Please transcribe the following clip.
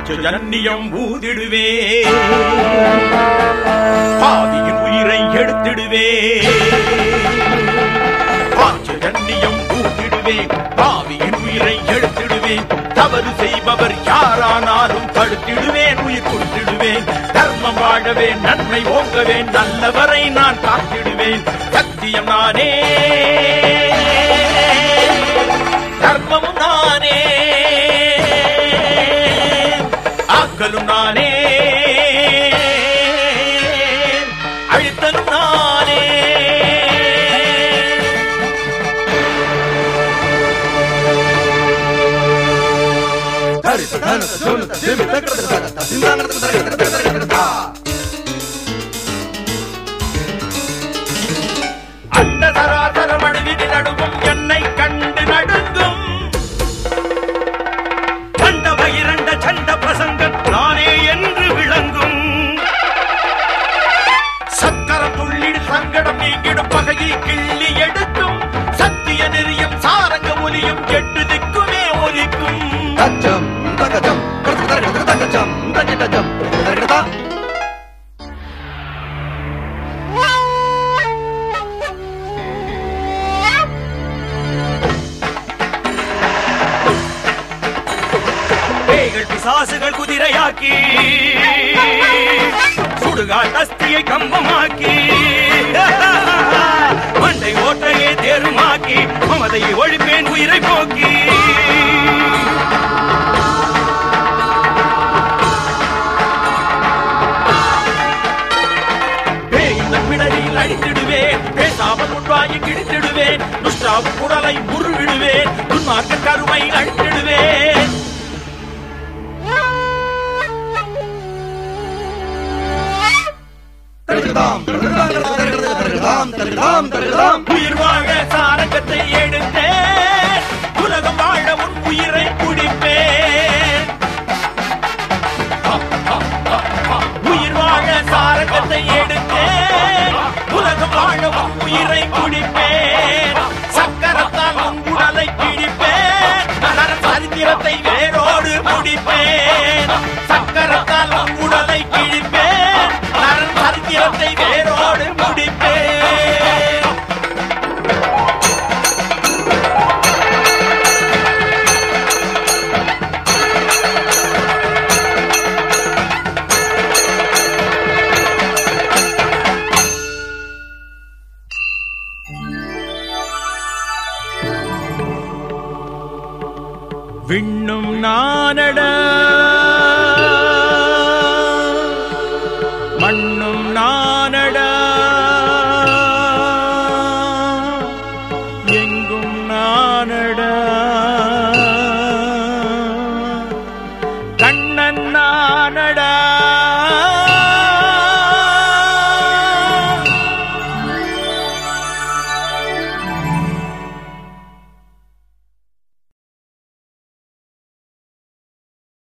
பாஞ்சஜன்னியம் ஊதிடுவே பாதியின் உயிரை எடுத்திடுவே பாஞ்சஜன்னியம் ஊதிடுவேன் பாவியின் உயிரை எடுத்திடுவேன் தவறு செய்பவர் யாரானாலும் தடுத்திடுவேன் உயிர் கொடுத்திடுவேன் தர்மம் வாழவே நன்மை ஓங்கவே நல்லவரை நான் காத்திடுவேன் சத்தியம் நானே தர்மமும் நானே ஆக்கலும் நானே அழித்தலும் நானே அண்ட சராசரம் அழுதி நடுவும் என்னை கண்டு நடுங்கும் சண்ட பகிரண்ட சண்ட பிரசங்க நானே என்று விளங்கும் சக்கரம் துள்ளிடு சங்கடம் நீங்கிடும் பகையை கிள்ளி எடுக்கும் சத்திய நெறியும் சாரங்க ஒலியும் கெட்டு திக்குமே ஒலிக்கும் தச்சம் தகஜம் தகஜம் தகஜம் தகஜம் பேய்கள் பிசாசுகள் குதிரையாக்கி சுடுகாட் அஸ்தியை கம்பமாக்கி மண்டை ஓட்டையே தேருமாக்கி மமதையை ஒழிப்பேன் உயிரை போக்கி பேய்ந்த பிடரில் அடித்திடுவேன் பேசாமல் முன்வாங்கி கிழித்திடுவேன் துஷ்டாவும் குடலை முருவிடுவேன் துன்மார்க்க கருமை அழித்திடுவேன் தகஜம் தகஜம் தகஜம் தகஜம் உயிர் வாழ சாரங்கத்தை எடுத்தேன் உலகம் வாழ உன் உயிரை குடிப்பேன் உயிர் வாழ சாரங்கத்தை எடுத்தேன் உலகம் வாழ உன் உயிரை குடிப்பேன் சக்கரத்தால் உன் உடலை கிழிப்பேன் நகர சரித்திரத்தை வேரோடு முடிப்பேன் சக்கரத்தால் உன் உடலை கிழிப்பேன் நகர சரித்திரத்தை வேரோடு முடிப்பேன் விண்ணும் நானட மண்ணும் நானட எங்கும் நானட